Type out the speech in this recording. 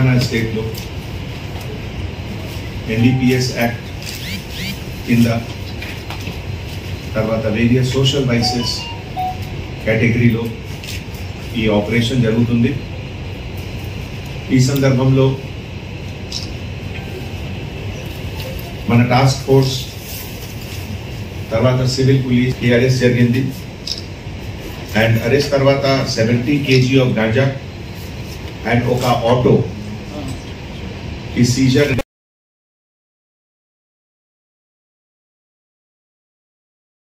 తెలంగాణ స్టేట్లో NDPS act కింద తర్వాత వేరియస్ సోషల్ వైసెస్ కేటగిరీలో ఈ ఆపరేషన్ జరుగుతుంది ఈ సందర్భంలో మన టాస్క్ ఫోర్స్ తర్వాత సివిల్ పోలీస్ ఈ అరెస్ట్ జరిగింది అండ్ అరెస్ట్ తర్వాత seventy KG of ganja and ఒక ఆటో ఈ సీజర్